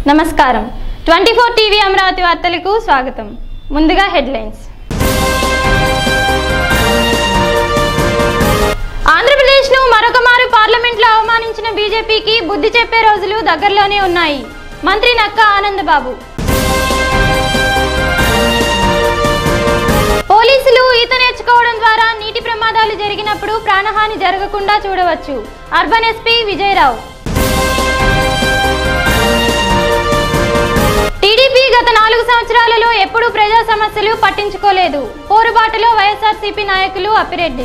నమస్కారం twenty four TV Amaravati వార్తలకు స్వాగతం ముందుగా హెడ్లైన్స్ ఆంధ్రప్రదేశ్ను మరొక మారు పార్లమెంట్లో అవమానించిన బీజేపీకి బుద్ధి చెప్పే రోజులు దగ్గరలోనే ఉన్నాయి మంత్రి నక్క ఆనందబాబు పోలీసులు ఈత నేర్చుకోవడం ద్వారా నీటి ప్రమాదాలు జరిగినప్పుడు ప్రాణహాని జరగకుండా చూడవచ్చు అర్బన్ ఎస్పీ విజయరావు టీడీపీ గత నాలుగు సంవత్సరాలలో ఎప్పుడూ ప్రజా సమస్యలు పట్టించుకోలేదు పోరుబాటులో వైఎస్ఆర్సీపీ నాయకులు అప్పిరెడ్డి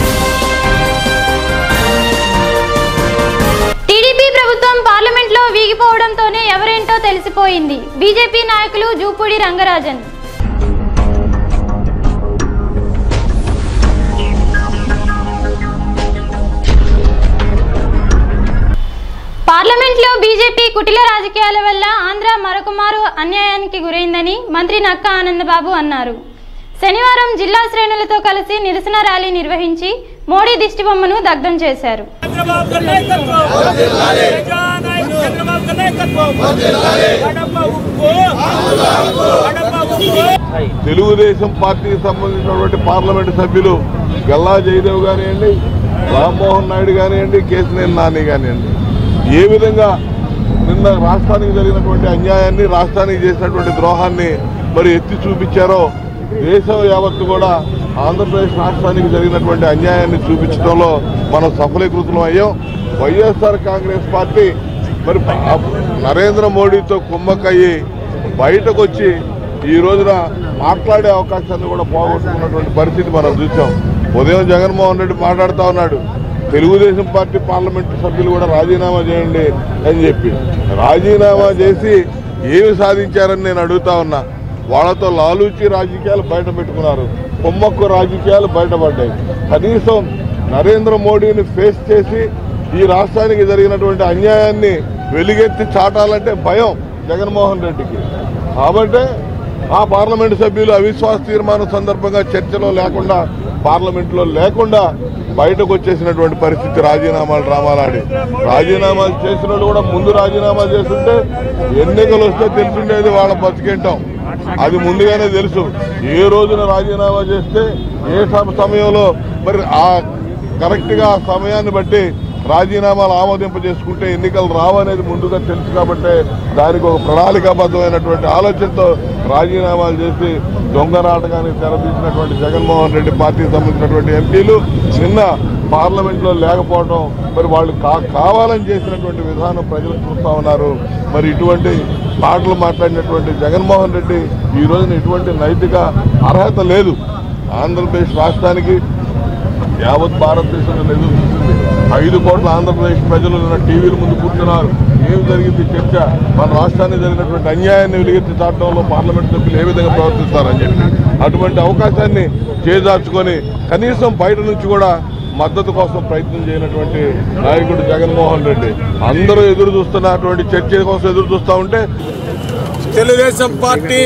టీడీపీ ప్రభుత్వం పార్లమెంట్లో వీగిపోవడంతోనే ఎవరేంటో తెలిసిపోయింది బీజేపీ నాయకులు జూపూడి రంగరాజన్ పార్లమెంట్లో బీజేపీ కుటిల రాజకీయాల వల్ల ఆంధ్ర మరొక మారు అన్యాయానికి గురైందని మంత్రి నక్క ఆనందబాబు అన్నారు శనివారం జిల్లా శ్రేణులతో కలిసి నిరసన ర్యాలీ నిర్వహించి మోడీ దిష్టిబొమ్మను దగ్ధం చేశారు చంద్రబాబు గారి నాయకత్వం ప్రజానాయకుడు చంద్రబాబు గారి నాయకత్వం కడప ఉప్పు కడప ఉప్పు తెలుగుదేశం పార్టీకి సంబంధించినటువంటి పార్లమెంటు సభ్యులు గల్లా జయదేవ్ కానివ్వండి రామ్మోహన్ నాయుడు కానివ్వండి కేసినేని నాని కానివ్వండి ఏ విధంగా నిన్న రాష్ట్రానికి జరిగినటువంటి అన్యాయాన్ని రాష్ట్రానికి చేసినటువంటి ద్రోహాన్ని మరి ఎత్తి చూపించారో దేశం యావత్తు కూడా ఆంధ్రప్రదేశ్ రాష్ట్రానికి జరిగినటువంటి అన్యాయాన్ని చూపించడంలో మనం సఫలీకృతం అయ్యాం వైఎస్ఆర్ కాంగ్రెస్ పార్టీ మరి నరేంద్ర మోడీతో కుమ్మక్కయ్యి బయటకు వచ్చి ఈ రోజున మాట్లాడే అవకాశాన్ని కూడా పోగొట్టుకున్నటువంటి పరిస్థితి మనం చూసాం ఉదయం జగన్మోహన్ రెడ్డి మాట్లాడుతూ ఉన్నాడు తెలుగుదేశం పార్టీ పార్లమెంటు సభ్యులు కూడా రాజీనామా చేయండి అని చెప్పి రాజీనామా చేసి ఏమి సాధించారని నేను అడుగుతా ఉన్నా వాళ్ళతో లాలూచి రాజకీయాలు బయట పెట్టుకున్నారు కొమ్మక్కు రాజకీయాలు బయటపడ్డాయి కనీసం నరేంద్ర మోడీని ఫేస్ చేసి ఈ రాష్ట్రానికి జరిగినటువంటి అన్యాయాన్ని వెలుగెత్తి చాటాలంటే భయం జగన్మోహన్ రెడ్డికి కాబట్టి ఆ పార్లమెంటు సభ్యులు అవిశ్వాస తీర్మానం సందర్భంగా చర్చలో లేకుండా పార్లమెంట్లో లేకుండా బయటకు వచ్చేసినటువంటి పరిస్థితి రాజీనామాలు డ్రామాలాడి రాజీనామాలు చేసిన వాళ్ళు కూడా ముందు రాజీనామాలు చేస్తుంటే ఎన్నికలు వస్తే తెలుసుండేది వాళ్ళ బతికేంటాం అది ముందుగానే తెలుసు ఏ రోజున రాజీనామా చేస్తే ఏ సమ- సమయంలో మరి ఆ కరెక్ట్గా ఆ సమయాన్ని బట్టి రాజీనామాలు ఆమోదింప చేసుకుంటే ఎన్నికలు రావనేది ముందుగా తెలుసు కాబట్టి దానికి ఒక ప్రణాళికాబద్ధమైనటువంటి ఆలోచనతో రాజీనామాలు చేసి దొంగ నాటకానికి తెరతీసినటువంటి జగన్మోహన్ రెడ్డి పార్టీకి సంబంధించినటువంటి ఎంపీలు నిన్న పార్లమెంట్లో లేకపోవడం మరి వాళ్ళు కా కావాలని చేసినటువంటి విధానం ప్రజలు చూస్తా ఉన్నారు మరి ఇటువంటి మాటలు మాట్లాడినటువంటి జగన్మోహన్ రెడ్డి ఈ రోజున ఇటువంటి నైతిక అర్హత లేదు ఆంధ్రప్రదేశ్ రాష్ట్రానికి యావత్ భారతదేశంలో ఎదురు చూస్తుంది ఐదు కోట్ల ఆంధ్రప్రదేశ్ ప్రజలు నిన్న టీవీల ముందు కూర్చున్నారు ఏం జరిగింది చర్చ మన రాష్ట్రానికి జరిగినటువంటి అన్యాయాన్ని వెలుగెత్తి చాటంలో పార్లమెంట్ సభ్యులు ఏ విధంగా ప్రవర్తిస్తారని చెప్పి అటువంటి అవకాశాన్ని చేజార్చుకొని కనీసం బయట నుంచి కూడా మద్దతు కోసం ప్రయత్నం చేయనటువంటి నాయకుడు జగన్మోహన్ రెడ్డి అందరూ ఎదురు చూస్తున్నటువంటి చర్చ కోసం ఎదురు చూస్తూ ఉంటే తెలుగుదేశం పార్టీ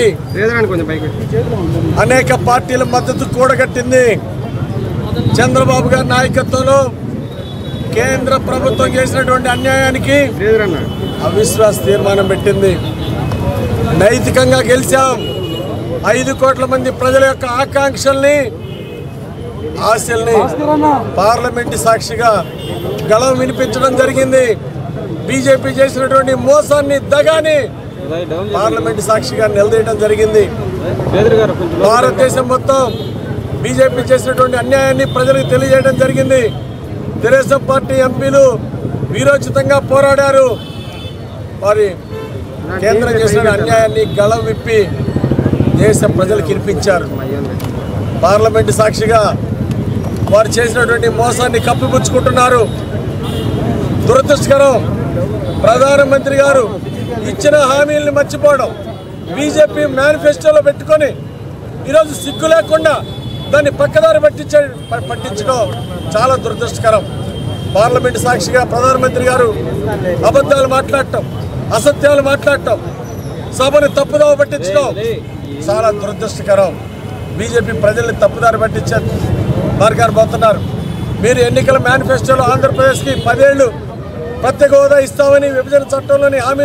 అనేక పార్టీల మద్దతు కూడగట్టింది చంద్రబాబు గారి నాయకత్వంలో కేంద్ర ప్రభుత్వం చేసినటువంటి అన్యాయానికి అవిశ్వాస తీర్మానం పెట్టింది నైతికంగా గెలిచాం ఐదు కోట్ల మంది ప్రజల యొక్క ఆకాంక్షల్ని ఆశల్ని పార్లమెంటు సాక్షిగా గళం వినిపించడం జరిగింది బీజేపీ చేసినటువంటి మోసాన్ని దగాని పార్లమెంటు సాక్షిగా నిలదీయడం జరిగింది భారతదేశం మొత్తం బీజేపీ చేసినటువంటి అన్యాయాన్ని ప్రజలకు తెలియజేయడం జరిగింది తెలుగుదేశం పార్టీ ఎంపీలు వీరోచితంగా పోరాడారు వారి కేంద్రం చేసిన అన్యాయాన్ని గళం విప్పి దేశ ప్రజలకు వినిపించారు పార్లమెంటు సాక్షిగా వారు చేసినటువంటి మోసాన్ని కప్పిపుచ్చుకుంటున్నారు దురదృష్టకరం ప్రధానమంత్రి గారు ఇచ్చిన హామీల్ని మర్చిపోవడం బీజేపీ మేనిఫెస్టోలో పెట్టుకొని ఈరోజు సిగ్గు లేకుండా దాన్ని పక్కదారి పట్టించ పట్టించడం చాలా దురదృష్టకరం పార్లమెంట్ సాక్షిగా ప్రధానమంత్రి గారు అబద్ధాలు మాట్లాడటం అసత్యాలు మాట్లాడటం సభను తప్పుదోవ పట్టించడం చాలా దురదృష్టకరం బీజేపీ ప్రజల్ని తప్పుదారి పట్టించే మార్గాన్ని పోతున్నారు మీరు ఎన్నికల మేనిఫెస్టోలో ఆంధ్రప్రదేశ్కి పదేళ్లు ప్రత్యేక హోదా ఇస్తామని విభజన చట్టంలోని హామీలు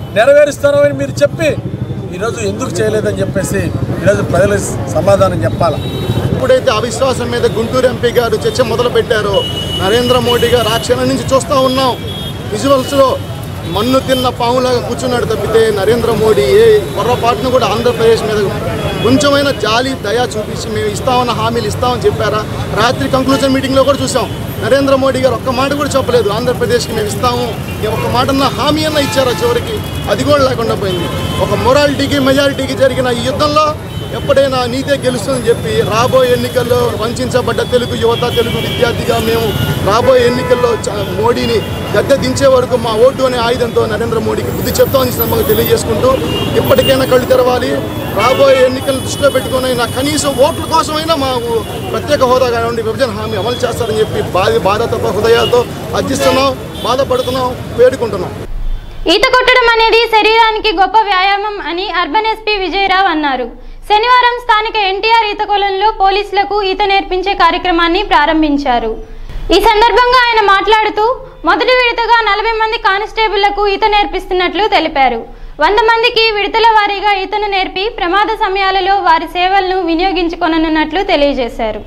నెరవేరుస్తామని మీరు చెప్పి ఈరోజు ఎందుకు చేయలేదని చెప్పేసి ఈరోజు ప్రజలు సమాధానం చెప్పాలి ఎప్పుడైతే అవిశ్వాసం మీద గుంటూరు ఎంపీ గారు చర్చ మొదలు పెట్టారో నరేంద్ర మోడీ గారు ఆ క్షణం నుంచి చూస్తూ ఉన్నాం విజువల్స్లో మన్ను తిన్న పాములాగా కూర్చున్నాడు తప్పితే నరేంద్ర మోడీ ఏ పొరపాటును కూడా ఆంధ్రప్రదేశ్ మీద కొంచెమైనా జాలి దయా చూపించి మేము ఇస్తామన్న హామీలు ఇస్తామని చెప్పారా రాత్రి కంక్లూజన్ మీటింగ్లో కూడా చూసాం నరేంద్ర మోడీ గారు ఒక్క మాట కూడా చెప్పలేదు ఆంధ్రప్రదేశ్కి మేము ఇస్తాము ఈ ఒక్క మాట అన్న హామీ అన్న ఇచ్చారా చివరికి అది కూడా లేకుండా పోయింది ఒక మొరాలిటీకి మెజారిటీకి జరిగిన ఈ యుద్ధంలో ఎప్పుడైనా నీతే గెలుస్తుందని చెప్పి రాబోయే ఎన్నికల్లో వంచబడ్డ తెలుగు యువత తెలుగు విద్యార్థిగా మేము రాబోయే ఎన్నికల్లో చ- మోడీని గద్దె దించే వరకు మా ఓటు అనే ఆయుధంతో నరేంద్ర మోడీకి బుద్ధి చెప్తామని సందర్భంగా తెలియజేసుకుంటూ ఇప్పటికైనా కళ్ళు తెరవాలి రాబోయే ఎన్నికలను దృష్టిలో పెట్టుకుని కనీసం ఓట్ల కోసమైనా మాకు ప్రత్యేక హోదా కానివ్వండి విభజన హామీ అమలు చేస్తారని చెప్పి బాధ బాధతో హృదయాలతో అర్జిస్తున్నాం బాధపడుతున్నాం వేడుకుంటున్నాం ఈత కొట్టడం అనేది శరీరానికి గొప్ప వ్యాయామం అని అర్బన్ ఎస్పీ విజయరావు అన్నారు శనివారం స్థానిక ఎన్టీఆర్ ఈత కొలంలో పోలీసులకు ఈత నేర్పించే కార్యక్రమాన్ని ప్రారంభించారు ఈ సందర్భంగా ఆయన మాట్లాడుతూ మొదటి విడతగా నలభై మంది కానిస్టేబుళ్లకు ఈత నేర్పిస్తున్నట్లు తెలిపారు వంద మందికి విడతల వారీగా ఈతను నేర్పి ప్రమాద సమయాలలో వారి సేవలను వినియోగించుకొననున్నట్లు తెలియజేశారు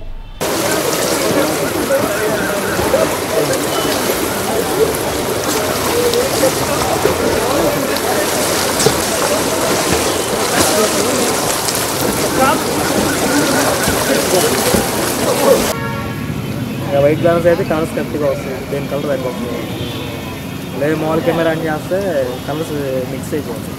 ఇక వైట్ బ్యాలెన్స్ అయితే కలర్స్ కరెక్ట్గా వస్తాయి దేని కలర్ దానికి వస్తుంది లేదు మామూలు కెమెరా అని చేస్తే కలర్స్ మిక్స్ అయిపోతుంది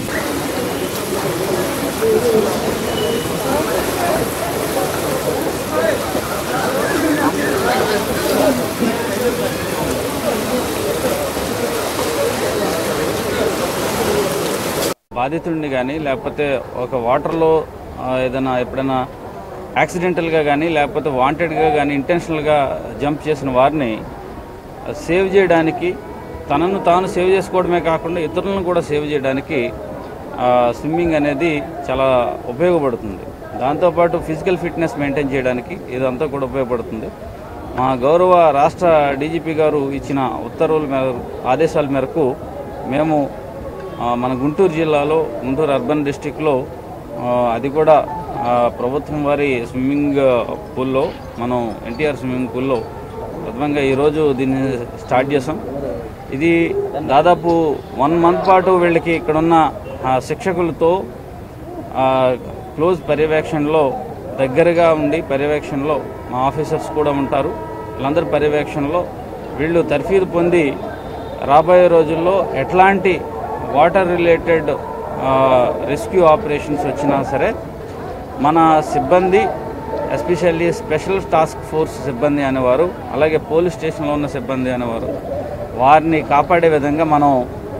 బాధితుడిని కానీ లేకపోతే ఒక వాటర్లో ఆ, ఏదైనా ఎప్పుడైనా యాక్సిడెంటల్గా కానీ లేకపోతే వాంటెడ్గా కానీ ఇంటెన్షనల్గా జంప్ చేసిన వారిని సేవ్ చేయడానికి తనను తాను సేవ్ చేసుకోవడమే కాకుండా ఇతరులను కూడా సేవ్ చేయడానికి ఆ, స్విమ్మింగ్ అనేది చాలా ఉపయోగపడుతుంది దాంతోపాటు ఫిజికల్ ఫిట్నెస్ మెయింటైన్ చేయడానికి ఇదంతా కూడా ఉపయోగపడుతుంది మా గౌరవ రాష్ట్ర డీజీపీ గారు ఇచ్చిన ఉత్తర్వుల మేర ఆదేశాల మేరకు మేము ఆ, మన గుంటూరు జిల్లాలో గుంటూరు అర్బన్ డిస్టిక్లో ఆ, అది కూడా ఆ, ప్రభుత్వం వారి స్విమ్మింగ్ పూల్లో మనం ఎన్టీఆర్ స్విమ్మింగ్ పూల్లో ప్రథమంగా ఈరోజు దీన్ని స్టార్ట్ చేసాం ఇది దాదాపు వన్ మంత్ పాటు వీళ్ళకి ఇక్కడున్న ఆ, శిక్షకులతో ఆ, క్లోజ్ పర్యవేక్షణలో దగ్గరగా ఉండి పర్యవేక్షణలో మా ఆఫీసర్స్ కూడా ఉంటారు వీళ్ళందరి పర్యవేక్షణలో వీళ్ళు తర్ఫీదు పొంది రాబోయే రోజుల్లో ఎట్లాంటి వాటర్ రిలేటెడ్ రెస్క్యూ ఆపరేషన్స్ వచ్చినా సరే మన సిబ్బంది ఎస్పెషల్లీ స్పెషల్ టాస్క్ ఫోర్స్ సిబ్బంది అనేవారు అలాగే పోలీస్ స్టేషన్లో ఉన్న సిబ్బంది అనేవారు వారిని కాపాడే విధంగా మనం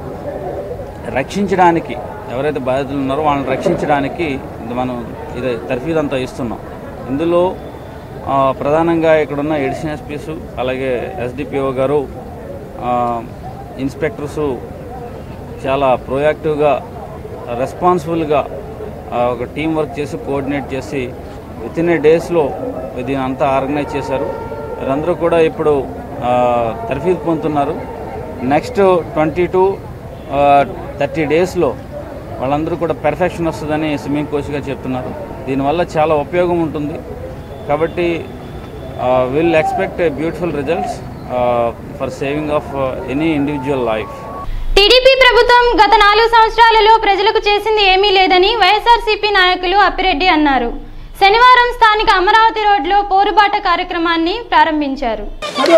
రక్షించడానికి ఎవరైతే బాధితులు ఉన్నారో వాళ్ళని రక్షించడానికి ఇది మనం ఇది తర్ఫీదంతా ఇస్తున్నాం ఇందులో ఆ, ప్రధానంగా ఇక్కడున్న ఎడిషన్ ఎస్పీస్ అలాగే ఎస్డిపిఓ గారు ఆ, ఇన్స్పెక్టర్సు చాలా ప్రోయాక్టివ్గా రెస్పాన్సిబుల్గా ఆ, ఒక టీం వర్క్ చేసి కోఆర్డినేట్ చేసి విత్ ఇన్ ఏ డేస్లో దీని అంతా ఆర్గనైజ్ చేశారు వీరందరూ కూడా ఇప్పుడు ఆ, తర్ఫీదు పొందుతున్నారు నెక్స్ట్ ట్వంటీ టు థర్టీ డేస్లో వాళ్ళందరూ కూడా పెర్ఫెక్షన్ వస్తుందని స్విమ్మింగ్ కోచ్ గారు చెప్తున్నారు దీనివల్ల చాలా ఉపయోగం ఉంటుంది కాబట్టి will expect beautiful results for saving of any individual life TDP ప్రభుత్వం గత నాలుగు సంవత్సరాలలో ప్రజలకు చేసింది ఏమీ లేదని వైఎస్ఆర్సీపీ నాయకులు అప్పిరెడ్డి అన్నారు శనివారం స్థానిక అమరావతి రోడ్లో పోరుబాట కార్యక్రమాన్ని ప్రారంభించారు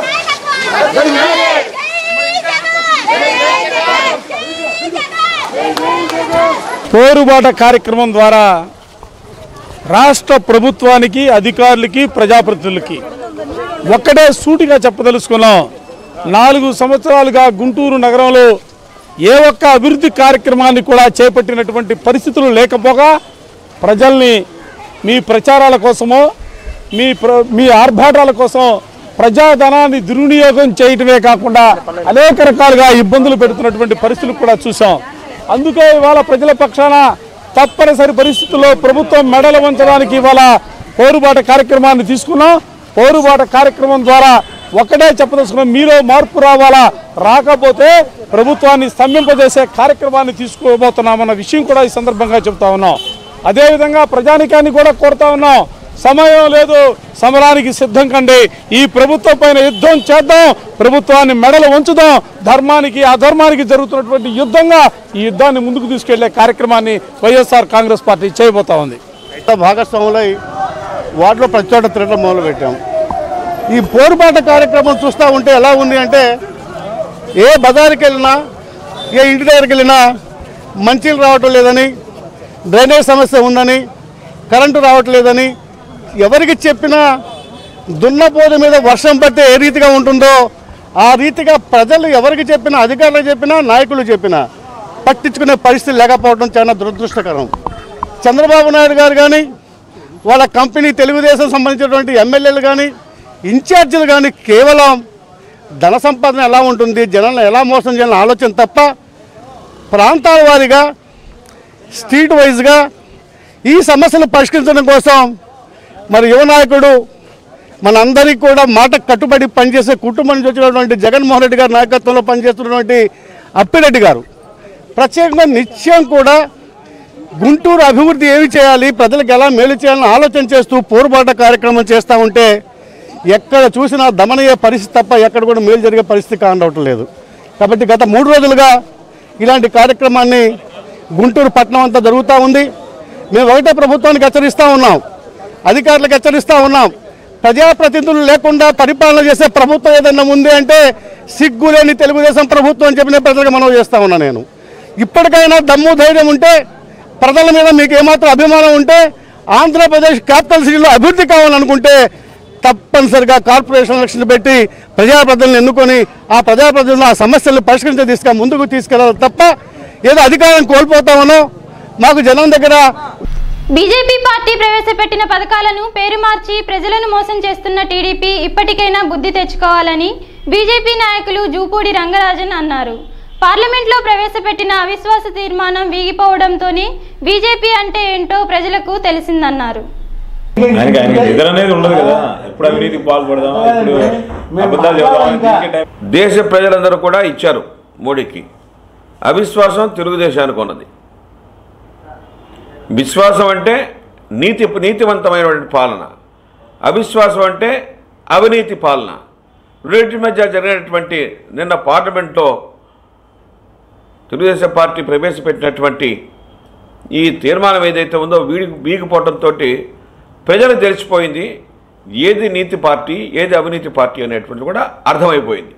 పోరుబాట కార్యక్రమం ద్వారా రాష్ట్ర ప్రభుత్వానికి అధికారులకి ప్రజాప్రతినిధులకి ఒక్కటే సూటిగా చెప్పదలుచుకున్నాం నాలుగు సంవత్సరాలుగా గుంటూరు నగరంలో ఏ ఒక్క అభివృద్ధి కార్యక్రమాన్ని కూడా చేపట్టినటువంటి పరిస్థితులు లేకపోగా ప్రజల్ని మీ ప్రచారాల కోసమో మీ ప్ర మీ ఆర్భాటాల కోసం ప్రజాధనాన్ని దుర్వినియోగం చేయటమే కాకుండా అనేక రకాలుగా ఇబ్బందులు పెడుతున్నటువంటి పరిస్థితులు కూడా చూసాం అందుకే ఇవాళ ప్రజల పక్షాన తప్పనిసరి పరిస్థితుల్లో ప్రభుత్వం మెడలు వంచడానికి ఇవాళ పోరుబాట కార్యక్రమాన్ని తీసుకున్నాం పోరుబాట కార్యక్రమం ద్వారా ఒకటే చెప్పదలుచుకున్నాం మీలో మార్పు రావాలా రాకపోతే ప్రభుత్వాన్ని స్తంభింపజేసే కార్యక్రమాన్ని తీసుకోబోతున్నామన్న విషయం కూడా ఈ సందర్భంగా చెప్తా ఉన్నాం అదేవిధంగా ప్రజానికాన్ని కూడా కోరుతా ఉన్నాం సమయం లేదు సమరానికి సిద్ధం కండి ఈ ప్రభుత్వం పైన యుద్ధం చేద్దాం ప్రభుత్వాన్ని మెడలు ఉంచుదాం ధర్మానికి అధర్మానికి జరుగుతున్నటువంటి యుద్ధంగా ఈ యుద్ధాన్ని ముందుకు తీసుకెళ్లే కార్యక్రమాన్ని వైఎస్ఆర్ కాంగ్రెస్ పార్టీ చేయబోతా ఉంది భాగస్వాములై వార్డులో ప్రతి చోట తిరగడం మొదలు పెట్టాం ఈ పోరుబాట కార్యక్రమం చూస్తూ ఉంటే ఎలా ఉంది అంటే ఏ బజారుకి వెళ్ళినా ఏ ఇంటి దగ్గరికి వెళ్ళినా మంచిలు రావటం లేదని డ్రైనేజ్ సమస్య ఉందని కరెంటు రావట్లేదని ఎవరికి చెప్పినా దున్నపోదు మీద వర్షం పడితే ఏ రీతిగా ఉంటుందో ఆ రీతిగా ప్రజలు ఎవరికి చెప్పినా అధికారులు చెప్పినా నాయకులు చెప్పినా పట్టించుకునే పరిస్థితి లేకపోవడం చాలా దురదృష్టకరం చంద్రబాబు నాయుడు గారు కానీ వాళ్ళ కంపెనీ తెలుగుదేశం సంబంధించినటువంటి ఎమ్మెల్యేలు కానీ ఇన్ఛార్జీలు కానీ కేవలం ధన సంపాదన ఎలా ఉంటుంది జనాలను ఎలా మోసం చేయాలని ఆలోచన తప్ప ప్రాంతాల వారీగా స్ట్రీట్ వైజ్గా ఈ సమస్యలు పరిష్కరించడం కోసం మరి యువ నాయకుడు మనందరికీ కూడా మాట కట్టుబడి పనిచేసే కుటుంబం నుంచి వచ్చినటువంటి జగన్మోహన్ రెడ్డి గారి నాయకత్వంలో పనిచేస్తున్నటువంటి అప్పిరెడ్డి గారు ప్రత్యేకంగా నిత్యం కూడా గుంటూరు అభివృద్ధి ఏమి చేయాలి ప్రజలకు ఎలా మేలు చేయాలని ఆలోచన చేస్తూ పోరుబాట కార్యక్రమం చేస్తూ ఉంటే ఎక్కడ చూసినా దమనయ్యే పరిస్థితి తప్ప ఎక్కడ కూడా మేలు జరిగే పరిస్థితి కానవటం లేదు కాబట్టి గత మూడు రోజులుగా ఇలాంటి కార్యక్రమాన్ని గుంటూరు పట్టణం అంతా జరుగుతూ ఉంది మేము ఒకటే ప్రభుత్వానికి హెచ్చరిస్తూ ఉన్నాం అధికారులకు హెచ్చరిస్తూ ఉన్నాం ప్రజాప్రతినిధులు లేకుండా పరిపాలన చేసే ప్రభుత్వం ఏదైనా ఉంది అంటే సిగ్గు లేని తెలుగుదేశం ప్రభుత్వం అని చెప్పిన ప్రజలకు మనం చేస్తా ఉన్నా నేను ఇప్పటికైనా దమ్ము ధైర్యం ఉంటే ప్రజల మీద మీకు ఏమాత్రం అభిమానం ఉంటే ఆంధ్రప్రదేశ్ క్యాపిటల్ సిటీలో అభివృద్ధి కావాలనుకుంటే తప్పనిసరిగా కార్పొరేషన్ ఎలక్షన్ పెట్టి ప్రజాప్రతినిధులను ఎన్నుకొని ఆ ప్రజాప్రతినిధులు ఆ సమస్యలను పరిష్కరించే తీసుకు ముందుకు తీసుకెళ్ళాలి తప్ప ఏదో అధికారం కోల్పోతామనో మాకు జనం దగ్గర బీజేపీ పార్టీ ప్రవేశపెట్టిన పథకాలను పేరు మార్చి ప్రజలను మోసం చేస్తున్న టీడీపీ ఇప్పటికైనా బుద్ధి తెచ్చుకోవాలని బీజేపీ నాయకులు జూపూడి రంగరాజన్ అన్నారు పార్లమెంట్లో ప్రవేశపెట్టిన అవిశ్వాస తీర్మానం వీగిపోవడంతోనే బీజేపీ అంటే ఏంటో ప్రజలకు తెలిసిందన్నారు ఆయనకి ఆయనకి నిద్ర అనేది ఉండదు కదా ఎప్పుడు అవినీతికి పాల్పడదామా ఇప్పుడు అబద్ధాలు చెప్దామా దీనికే టైం దేశ ప్రజలందరూ కూడా ఇచ్చారు మోడీకి అవిశ్వాసం తెలుగుదేశానికి ఉన్నది విశ్వాసం అంటే నీతి నీతివంతమైనటువంటి పాలన అవిశ్వాసం అంటే అవినీతి పాలన రెండింటి మధ్య జరిగినటువంటి నిన్న పార్లమెంట్లో తెలుగుదేశం పార్టీ ప్రవేశపెట్టినటువంటి ఈ తీర్మానం ఏదైతే ఉందో వీడి వీగిపోవడంతో ప్రజలు తెలిసిపోయింది ఏది నీతి పార్టీ ఏది అవినీతి పార్టీ అనేటువంటిది కూడా అర్థమైపోయింది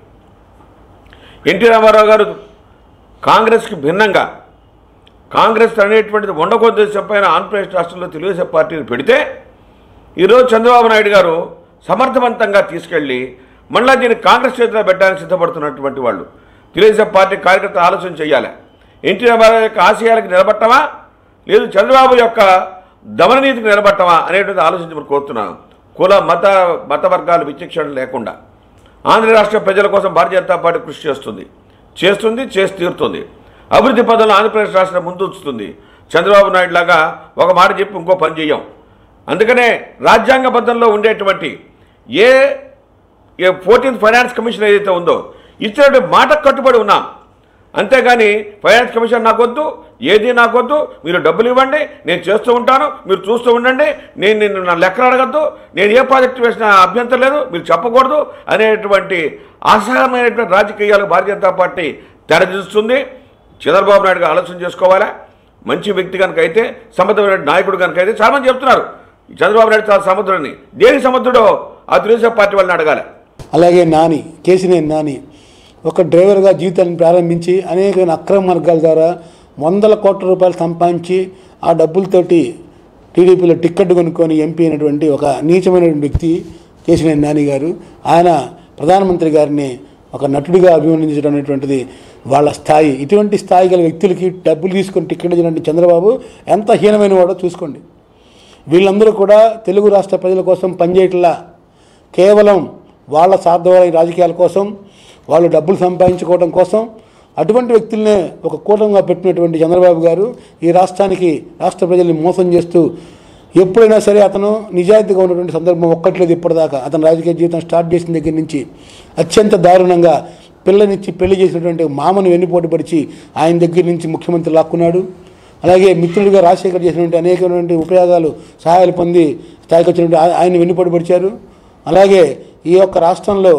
ఎన్టీ రామారావు గారు కాంగ్రెస్కి భిన్నంగా కాంగ్రెస్ అనేటువంటిది ఉండకొద్దేశం పైన ఆంధ్రప్రదేశ్ రాష్ట్రంలో తెలుగుదేశం పార్టీని పెడితే ఈరోజు చంద్రబాబు నాయుడు గారు సమర్థవంతంగా తీసుకెళ్ళి మళ్ళా దీన్ని కాంగ్రెస్ చేతిలో పెట్టడానికి సిద్ధపడుతున్నటువంటి వాళ్ళు తెలుగుదేశం పార్టీ కార్యకర్త ఆలోచన చేయాలి ఎన్టీ రామారావు యొక్క ఆశయాలకు నిలబట్టమా లేదు చంద్రబాబు యొక్క దమననీతికి నిలబట్టమా అనేటువంటి ఆలోచించమని కోరుతున్నాను కుల మత మత వర్గాలు విచక్షణ లేకుండా ఆంధ్ర రాష్ట్ర ప్రజల కోసం భారతీయ జనతా పార్టీ కృషి చేస్తుంది చేస్తుంది చేసి తీరుతుంది అభివృద్ధి పదంలో ఆంధ్రప్రదేశ్ రాష్ట్రం ముందు ఉంచుతుంది చంద్రబాబు నాయుడు లాగా ఒక మాట చెప్పి ఇంకో పని చెయ్యం అందుకనే రాజ్యాంగబద్ధంలో ఉండేటువంటి a a fourteenth finance commission ఏదైతే ఉందో ఇచ్చినటువంటి మాటకు కట్టుబడి ఉన్నాం అంతేగాని ఫైనాన్స్ కమిషన్ నాకొద్దు ఏది నాకొద్దు మీరు డబ్బులు ఇవ్వండి నేను చేస్తూ ఉంటాను మీరు చూస్తూ ఉండండి నేను నిన్ను నా లెక్కలు అడగద్దు నేను ఏ ప్రాజెక్టు వేసిన అభ్యంతరం లేదు మీరు చెప్పకూడదు అనేటువంటి అసహమైనటువంటి రాజకీయాలు భారతీయ జనతా పార్టీ తెరదిస్తుంది చంద్రబాబు నాయుడు గారు ఆలోచన చేసుకోవాలా మంచి వ్యక్తి కనుక అయితే సమర్థమైన నాయకుడు కనుక అయితే చాలామంది చెప్తున్నారు చంద్రబాబు నాయుడు చాలా సముద్రుడిని దేనికి సముద్రుడో ఆ తెలుగుదేశం పార్టీ వాళ్ళని అడగాలి అలాగే నాని కేసినేని నాని ఒక డ్రైవర్గా జీవితాన్ని ప్రారంభించి అనేక అక్రమ మార్గాల ద్వారా వందల కోట్ల రూపాయలు సంపాదించి ఆ డబ్బులతోటి టీడీపీలో టిక్కెట్ కొనుక్కొని ఎంపీ అయినటువంటి ఒక నీచమైనటువంటి వ్యక్తి కేసినేని నాని గారు ఆయన ప్రధానమంత్రి గారిని ఒక నటుడిగా అభివర్ణించడం అనేటువంటిది వాళ్ళ స్థాయి ఇటువంటి స్థాయి గల వ్యక్తులకి డబ్బులు తీసుకొని టిక్కెట్ ఇచ్చినటువంటి చంద్రబాబు ఎంత హీనమైన వాడో చూసుకోండి వీళ్ళందరూ కూడా తెలుగు రాష్ట్ర ప్రజల కోసం పనిచేయట్లా కేవలం వాళ్ళ స్వార్థమైన రాజకీయాల కోసం వాళ్ళు డబ్బులు సంపాదించుకోవడం కోసం అటువంటి వ్యక్తులనే ఒక కూటమిగా పెట్టినటువంటి చంద్రబాబు గారు ఈ రాష్ట్రానికి రాష్ట్ర ప్రజల్ని మోసం చేస్తూ ఎప్పుడైనా సరే అతను నిజాయితీగా ఉన్నటువంటి సందర్భం ఒక్కట్లేదు ఇప్పటిదాకా అతను రాజకీయ జీవితం స్టార్ట్ చేసిన దగ్గర నుంచి అత్యంత దారుణంగా పిల్లనిచ్చి పెళ్లి చేసినటువంటి మామను వెన్నుపోటు పరిచి ఆయన దగ్గర నుంచి ముఖ్యమంత్రి లాక్కున్నాడు అలాగే మిత్రుడిగా రాజశేఖర్ చేసినటువంటి అనేకమైనటువంటి ఉపయోగాలు సహాయాలు పొంది స్థాయికి వచ్చినటువంటి ఆ- ఆయన వెన్నుపోటు పరిచారు అలాగే ఈ యొక్క రాష్ట్రంలో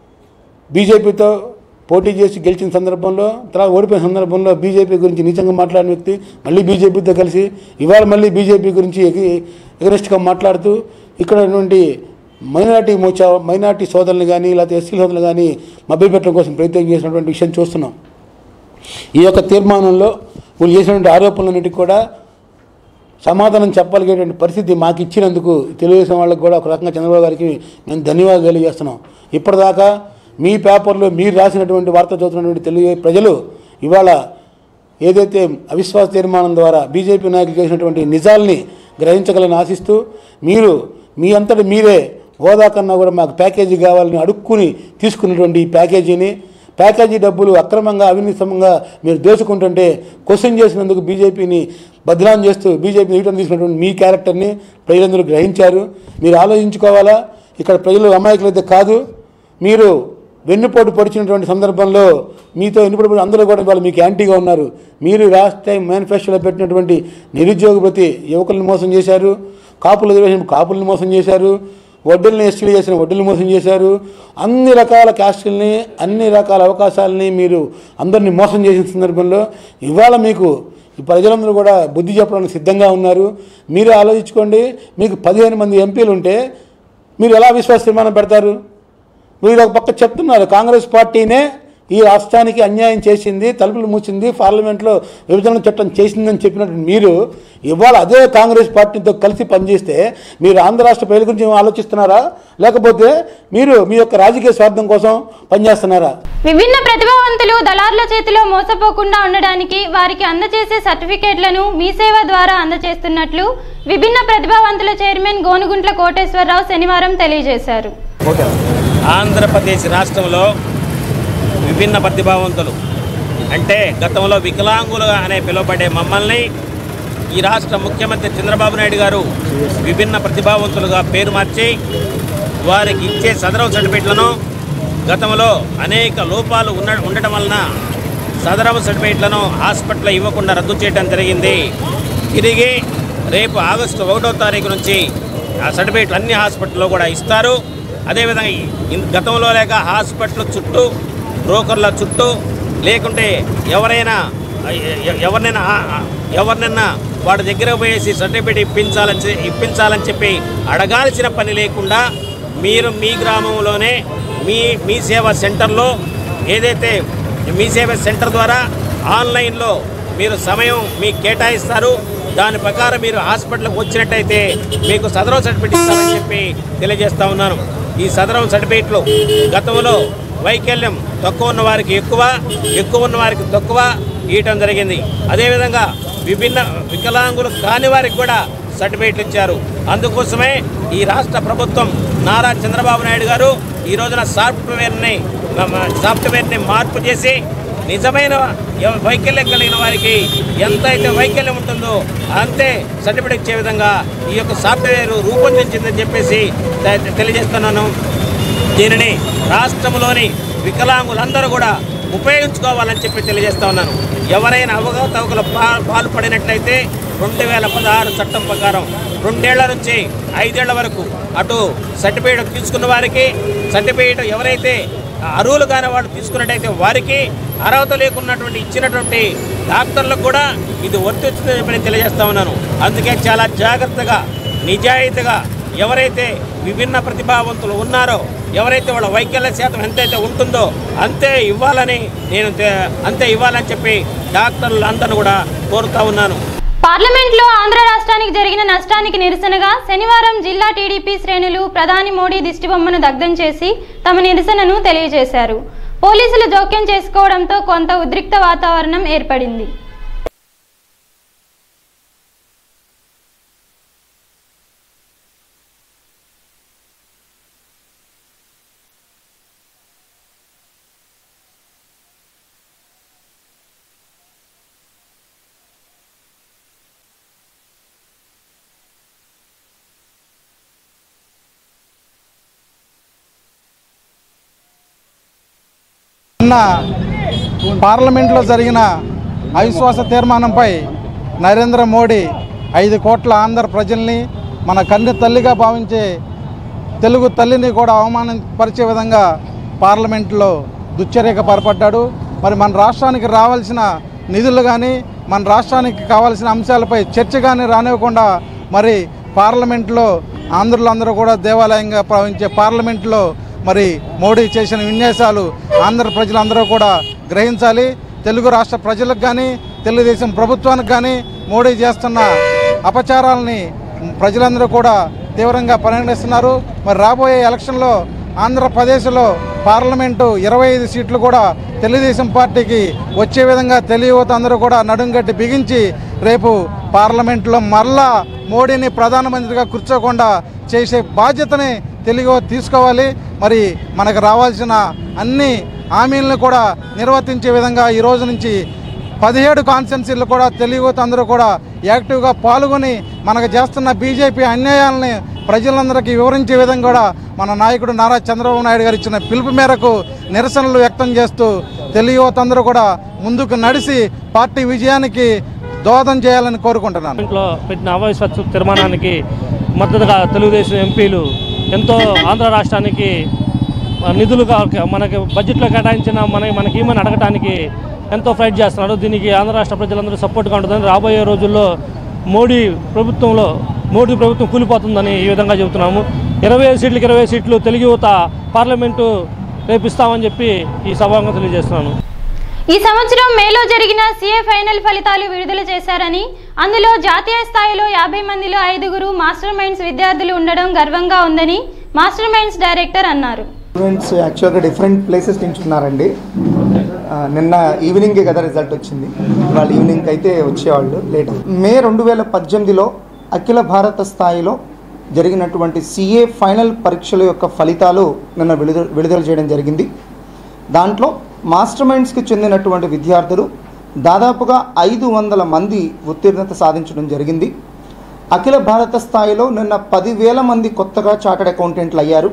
బీజేపీతో పోటీ చేసి గెలిచిన సందర్భంలో తర్వాత ఓడిపోయిన సందర్భంలో బీజేపీ గురించి నీచంగా మాట్లాడిన వ్యక్తి మళ్ళీ బీజేపీతో కలిసి ఇవాళ మళ్ళీ బీజేపీ గురించి ఎగరెస్ట్గా మాట్లాడుతూ ఇక్కడ ఉన్నటువంటి మైనార్టీ మోర్చా మైనార్టీ సోదరులు కానీ లేకపోతే ఎస్సీ సోదరులు కానీ మభ్యపెట్టడం కోసం ప్రయత్నం చేసినటువంటి విషయం చూస్తున్నాం ఈ యొక్క తీర్మానంలో వీళ్ళు చేసినటువంటి ఆరోపణలన్నిటికీ కూడా సమాధానం చెప్పగలిగేటువంటి పరిస్థితి మాకు ఇచ్చినందుకు తెలుగుదేశం వాళ్ళకి కూడా ఒక రకంగా చంద్రబాబు గారికి మేము ధన్యవాదాలు తెలియజేస్తున్నాం ఇప్పటిదాకా మీ పేపర్లో మీరు రాసినటువంటి వార్త చదువుతున్నటువంటి తెలుగు ప్రజలు ఇవాళ ఏదైతే అవిశ్వాస తీర్మానం ద్వారా బీజేపీ నాయకులు చేసినటువంటి నిజాల్ని గ్రహించగలని ఆశిస్తూ మీరు మీ అంతటి మీరే హోదా కన్నా కూడా మాకు ప్యాకేజీ కావాలని అడుక్కుని తీసుకున్నటువంటి ఈ ప్యాకేజీని ప్యాకేజీ డబ్బులు అక్రమంగా అవినీతంగా మీరు దోచుకుంటుంటే క్వశ్చన్ చేసినందుకు బీజేపీని బదనాం చేస్తూ బీజేపీ రిటర్న్ తీసుకున్నటువంటి మీ క్యారెక్టర్ని ప్రజలందరూ గ్రహించారు మీరు ఆలోచించుకోవాలా ఇక్కడ ప్రజలు అమాయకులైతే కాదు మీరు వెన్నుపోటు పొడిచినటువంటి సందర్భంలో మీతో వెన్నుపోటు పొడి- అందరూ కూడా వాళ్ళు మీకు యాంటీగా ఉన్నారు మీరు లాస్ట్ టైం మేనిఫెస్టోలో పెట్టినటువంటి నిరుద్యోగ ప్రతి యువకులను మోసం చేశారు కాపుల రిజర్వేషన్ కాపులను మోసం చేశారు వడ్డీలను ఎస్టీలు చేసిన వడ్డీలు మోసం చేశారు అన్ని రకాల క్యాస్టుల్ని అన్ని రకాల అవకాశాలని మీరు అందరినీ మోసం చేసిన సందర్భంలో ఇవాళ మీకు ఈ ప్రజలందరూ కూడా బుద్ధి చెప్పడానికి సిద్ధంగా ఉన్నారు మీరు ఆలోచించుకోండి మీకు పదిహేను మంది ఎంపీలు ఉంటే మీరు ఎలా విశ్వాస తీర్మానం పెడతారు మీరు ఒక పక్క చెప్తున్నారు కాంగ్రెస్ పార్టీనే ఈ రాష్ట్రానికి అన్యాయం చేసింది తలుపులు మూసింది పార్లమెంట్లో విభజన చట్టం చేసిందని చెప్పినట్టు మీరు ఇవాళ అదే కాంగ్రెస్ పార్టీతో కలిసి పనిచేస్తే మీరు ఆంధ్ర రాష్ట్ర ప్రజల గురించి ఏమో ఆలోచిస్తున్నారా లేకపోతే మీరు మీ యొక్క రాజకీయ స్వార్థం కోసం పనిచేస్తున్నారా విభిన్న ప్రతిభావంతులు దళారుల చేతిలో మోసపోకుండా ఉండడానికి వారికి అందజేసే సర్టిఫికేట్లను మీ సేవ ద్వారా అందజేస్తున్నట్లు విభిన్న ప్రతిభావంతుల చైర్మన్ గోనుగుంట్ల కోటేశ్వరరావు శనివారం తెలియజేశారు ఆంధ్రప్రదేశ్ రాష్ట్రంలో విభిన్న ప్రతిభావంతులు అంటే గతంలో వికలాంగులు అనే పిలువబడే మమ్మల్ని ఈ రాష్ట్ర ముఖ్యమంత్రి చంద్రబాబు నాయుడు గారు విభిన్న ప్రతిభావంతులుగా పేరు మార్చి వారికి ఇచ్చే సదరం సర్టిఫికెట్లను గతంలో అనేక లోపాలు ఉన్న ఉండటం వలన సదరం సర్టిఫికెట్లను హాస్పిటల్లో ఇవ్వకుండా రద్దు చేయడం జరిగింది తిరిగి రేపు ఆగస్టు ఒకటో తారీఖు నుంచి ఆ సర్టిఫికెట్లు అన్ని హాస్పిటల్లో కూడా ఇస్తారు అదేవిధంగా ఇన్- గతంలో లేక హాస్పిటల్ చుట్టూ బ్రోకర్ల చుట్టూ లేకుంటే ఎవరైనా ఎ- ఎ- ఎవరినైనా ఆ- ఆ- ఎవరినైనా వాడి దగ్గర పోయేసి సర్టిఫికేట్ ఇప్పించాలని చె- ఇప్పించాలని చెప్పి అడగాల్సిన పని లేకుండా మీరు మీ గ్రామంలోనే మీ మీ సేవా సెంటర్లో ఏదైతే మీ సేవ సెంటర్ ద్వారా ఆన్లైన్లో మీరు సమయం మీకు కేటాయిస్తారు దాని ప్రకారం మీరు హాస్పిటల్కి వచ్చినట్టయితే మీకు సదరం సర్టిఫికేట్ ఇస్తామని చెప్పి తెలియజేస్తా ఉన్నాను ఈ సదరం సర్టిఫికేట్లు గతంలో వైకల్యం తక్కువ ఉన్న వారికి ఎక్కువ ఎక్కువ ఉన్న వారికి తక్కువ ఇవ్వటం జరిగింది అదేవిధంగా విభిన్న వికలాంగులు కాని వారికి కూడా సర్టిఫికేట్లు ఇచ్చారు అందుకోసమే ఈ రాష్ట్ర ప్రభుత్వం నారా చంద్రబాబు నాయుడు గారు ఈ రోజున సాఫ్ట్వేర్ని మ- మ- సాఫ్ట్వేర్ని మార్పు చేసి నిజమైన ఎవ- వైకల్యం కలిగిన వారికి ఎంత అయితే వైకల్యం ఉంటుందో అంతే సర్టిఫికేట్ ఇచ్చే విధంగా ఈ యొక్క సాఫ్ట్వేర్ రూపొందించిందని చెప్పేసి తె- తెలియజేస్తున్నాను దీనిని రాష్ట్రంలోని వికలాంగులందరూ కూడా ఉపయోగించుకోవాలని చెప్పి తెలియజేస్తా ఉన్నాను ఎవరైనా అవకతవకలు పా పాల్పడినట్లయితే రెండు వేల పదహారు చట్టం ప్రకారం రెండేళ్ల నుంచి ఐదేళ్ల వరకు అటు సర్టిఫికేట్ తీసుకున్న వారికి సర్టిఫికేట్ ఎవరైతే అర్హులు కాని వాడు తీసుకున్నట్టయితే వారికి అర్హత లేకున్నటువంటి ఇచ్చినటువంటి డాక్టర్లకు కూడా ఇది వర్తిస్తుందని చెప్పి నేను తెలియజేస్తా ఉన్నాను అందుకే చాలా జాగ్రత్తగా నిజాయితీగా ఎవరైతే విభిన్న ప్రతిభావంతులు ఉన్నారో ఎవరైతే వాళ్ళ వైకల్య శాతం ఎంతైతే ఉంటుందో అంతే ఇవ్వాలని నేను తె- అంతే ఇవ్వాలని చెప్పి డాక్టర్లు అందరిని కూడా కోరుతా ఉన్నాను పార్లమెంట్లో ఆంధ్ర రాష్ట్రానికి జరిగిన నష్టానికి నిరసనగా శనివారం జిల్లా టీడీపీ శ్రేణులు ప్రధాని మోడీ దిష్టిబొమ్మను దగ్ధం చేసి తమ నిరసనను తెలియజేశారు పోలీసులు జోక్యం చేసుకోవడంతో కొంత ఉద్రిక్త వాతావరణం ఏర్పడింది నిన్న పార్లమెంట్లో జరిగిన అవిశ్వాస తీర్మానంపై నరేంద్ర మోడీ ఐదు కోట్ల ఆంధ్ర ప్రజల్ని మన కన్ను తల్లిగా భావించే తెలుగు తల్లిని కూడా అవమానపరిచే విధంగా పార్లమెంట్లో దుశ్చర్యకు పరపడ్డాడు మరి మన రాష్ట్రానికి రావాల్సిన నిధులు కానీ మన రాష్ట్రానికి కావాల్సిన అంశాలపై చర్చ కానీ రానివ్వకుండా మరి పార్లమెంట్లో ఆంధ్రులందరూ కూడా దేవాలయంగా భావించే పార్లమెంట్లో మరి మోడీ చేసిన విన్యాసాలు ఆంధ్ర ప్రజలందరూ కూడా గ్రహించాలి తెలుగు రాష్ట్ర ప్రజలకు కానీ తెలుగుదేశం ప్రభుత్వానికి కానీ మోడీ చేస్తున్న అపచారాలని ప్రజలందరూ కూడా తీవ్రంగా పరిగణిస్తున్నారు మరి రాబోయే ఎలక్షన్లో ఆంధ్రప్రదేశ్లో పార్లమెంటు ఇరవై ఐదు సీట్లు కూడా తెలుగుదేశం పార్టీకి వచ్చే విధంగా తెలియవత అందరూ కూడా నడుంగట్టి బిగించి రేపు పార్లమెంట్లో మరలా మోడీని ప్రధానమంత్రిగా కూర్చోకుండా చేసే బాధ్యతని తెలుగు తీసుకోవాలి మరి మనకు రావాల్సిన అన్ని హామీలను కూడా నిర్వర్తించే విధంగా ఈ రోజు నుంచి పదిహేడు కాన్స్టెన్సీలు కూడా తెలుగు అందరూ కూడా యాక్టివ్గా పాల్గొని మనకు చేస్తున్న బీజేపీ అన్యాయాలని ప్రజలందరికీ వివరించే విధంగా కూడా మన నాయకుడు నారా చంద్రబాబు నాయుడు గారు ఇచ్చిన పిలుపు మేరకు నిరసనలు వ్యక్తం చేస్తూ తెలుగు అందరూ కూడా ముందుకు నడిచి పార్టీ విజయానికి దోహదం చేయాలని కోరుకుంటున్నాను ఇంట్లో పెట్టిన అవిశ్వాస తీర్మానానికి మద్దతుగా తెలుగుదేశం ఎంపీలు ఎంతో ఆంధ్ర రాష్ట్రానికి ఆ, నిధులు కా- మనకి బడ్జెట్లో కేటాయించిన మన మనకి ఏమని అడగటానికి ఎంతో ఫైట్ చేస్తున్నారు దీనికి ఆంధ్ర రాష్ట్ర ప్రజలందరూ సపోర్ట్గా ఉంటుందని రాబోయే రోజుల్లో మోడీ ప్రభుత్వంలో మోడీ ప్రభుత్వం కూలిపోతుందని ఈ విధంగా చెబుతున్నాము ఇరవై ఐదు సీట్లకు ఇరవై సీట్లు తెలుగు యువత పార్లమెంటు రేపిస్తామని చెప్పి ఈ సభాంగం తెలియజేస్తున్నాను ఈ సంవత్సరం మేలో జరిగిన సీఏ ఫైనల్ ఫలితాలు విడుదల చేశారని అందులో జాతీయ స్థాయిలో యాభై మందిలో ఐదుగురు మాస్టర్ మైండ్స్ విద్యార్థులు ఉండడం గర్వంగా ఉందని మాస్టర్ మైండ్స్ డైరెక్టర్ అన్నారు స్టూడెంట్స్ యాక్చువల్గా డిఫరెంట్ ప్లేసెస్ నుంచి ఉన్నారండి ఆ, నిన్న ఈవినింగే కదా రిజల్ట్ వచ్చింది వాళ్ళ ఈవినింగ్ అయితే వచ్చేవాళ్ళు లేట్ మే రెండు వేల పద్దెనిమిదిలో అఖిల భారత స్థాయిలో జరిగినటువంటి సిఏ ఫైనల్ పరీక్షల యొక్క ఫలితాలు నిన్న విడుదల విడుదల చేయడం జరిగింది దాంట్లో మాస్టర్ మైండ్స్కి చెందినటువంటి విద్యార్థులు దాదాపుగా ఐదు వందల మంది ఉత్తీర్ణత సాధించడం జరిగింది అఖిల భారత స్థాయిలో నిన్న పదివేల మంది కొత్తగా చార్టెడ్ అకౌంటెంట్లు అయ్యారు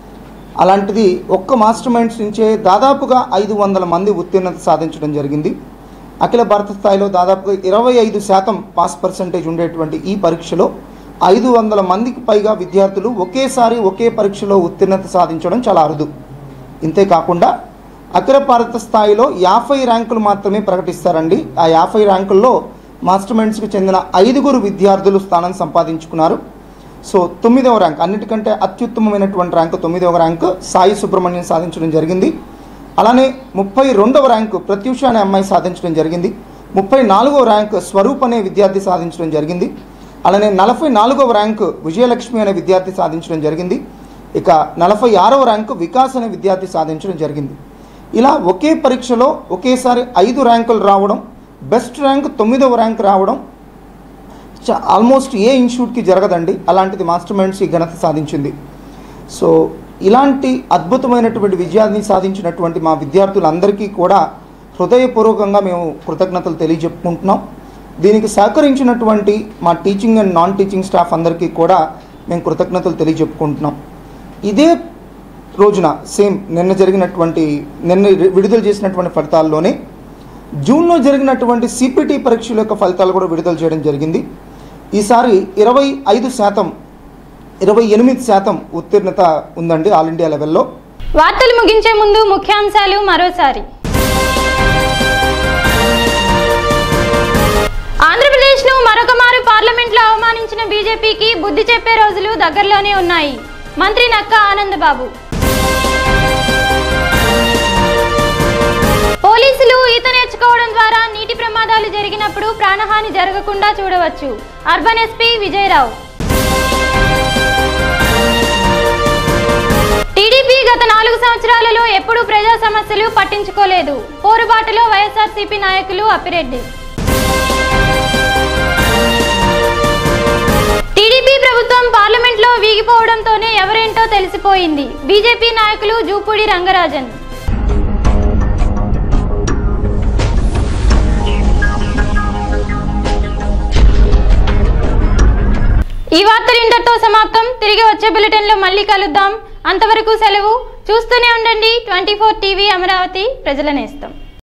అలాంటిది ఒక్క మాస్టర్ మైండ్స్ నుంచే దాదాపుగా ఐదు వందల మంది ఉత్తీర్ణత సాధించడం జరిగింది అఖిల భారత స్థాయిలో దాదాపుగా ఇరవై ఐదు శాతం పాస్ పర్సంటేజ్ ఉండేటువంటి ఈ పరీక్షలో ఐదు వందల మందికి పైగా విద్యార్థులు ఒకేసారి ఒకే పరీక్షలో ఉత్తీర్ణత సాధించడం చాలా అరుదు ఇంతే కాకుండా అఖిల భారత స్థాయిలో యాభై ర్యాంకులు మాత్రమే ప్రకటిస్తారండి ఆ యాభై ర్యాంకుల్లో మాస్టర్ మైండ్స్కి చెందిన ఐదుగురు విద్యార్థులు స్థానం సంపాదించుకున్నారు సో తొమ్మిదవ ర్యాంక్ అన్నిటికంటే అత్యుత్తమమైనటువంటి ర్యాంకు తొమ్మిదవ ర్యాంకు సాయి సుబ్రహ్మణ్యం సాధించడం జరిగింది అలానే ముప్పై రెండవ ర్యాంకు ప్రత్యూష అనే అమ్మాయి సాధించడం జరిగింది ముప్పై నాలుగవ ర్యాంకు స్వరూప్ అనే విద్యార్థి సాధించడం జరిగింది అలానే నలభై నాలుగవ ర్యాంకు విజయలక్ష్మి అనే విద్యార్థి సాధించడం జరిగింది ఇక నలభై ఆరవ ర్యాంకు వికాస్ అనే విద్యార్థి సాధించడం జరిగింది ఇలా ఒకే పరీక్షలో ఒకేసారి ఐదు ర్యాంకులు రావడం బెస్ట్ ర్యాంక్ తొమ్మిదవ ర్యాంక్ రావడం చ- ఆల్మోస్ట్ ఏ ఇన్స్టిట్యూట్కి జరగదండి అలాంటిది మాస్టర్ మైండ్స్ ఈ ఘనత సాధించింది సో ఇలాంటి అద్భుతమైనటువంటి విజయాన్ని సాధించినటువంటి మా విద్యార్థులందరికీ కూడా హృదయపూర్వకంగా మేము కృతజ్ఞతలు తెలియజెప్పుకుంటున్నాం దీనికి సహకరించినటువంటి మా teaching and non teaching staff అందరికీ కూడా మేము కృతజ్ఞతలు తెలియజెప్పుకుంటున్నాం ఇదే రోజున సేమ్ నిన్న జరిగినటువంటి నిన్న విడుదల చేసినటువంటి ఫలితాల్లోనే జూన్లో జరిగినటువంటి సిపిటి పరీక్షల యొక్క ఫలితాలు కూడా విడుదల చేయడం జరిగింది ఈసారి ఇరవై ఐదు శాతం ఇరవై ఎనిమిది శాతం ఉత్తీర్ణత ఉందండి ఆల్ ఇండియా లెవెల్లో వార్తలు ముగించే ముందు ముఖ్యాంశాలు మరోసారి ఆంధ్రప్రదేశ్ను మరొక మారు పార్లమెంట్లో అవమానించిన బీజేపీకి బుద్ధి చెప్పే రోజులు దగ్గరలోనే ఉన్నాయి మంత్రి నక్కా ఆనందబాబు పోలీసులు ఈత నేర్చుకోవడం ద్వారా నీటి ప్రమాదాలు జరిగినప్పుడు ప్రాణహాని జరగకుండా చూడవచ్చు అర్బన్ ఎస్పీ విజయరావు టీడీపీ గత నాలుగు సంవత్సరాలలో ఎప్పుడూ ప్రజా సమస్యలు పట్టించుకోలేదు పోరుబాటులో వైఎస్ఆర్సీపీ నాయకులు అప్పిరెడ్డి టీడీపీ ప్రభుత్వం పార్లమెంట్లో వీగిపోవడంతోనే ఎవరేంటో తెలిసిపోయింది బీజేపీ నాయకులు జూపూడి రంగరాజన్ ఈ వార్తలు ఇంతటితో సమాప్తం తిరిగి వచ్చే బులెటిన్లో మళ్ళీ కలుద్దాం అంతవరకు సెలవు చూస్తూనే ఉండండి ట్వంటీ ఫోర్ టీవీ అమరావతి ప్రజల నేస్తం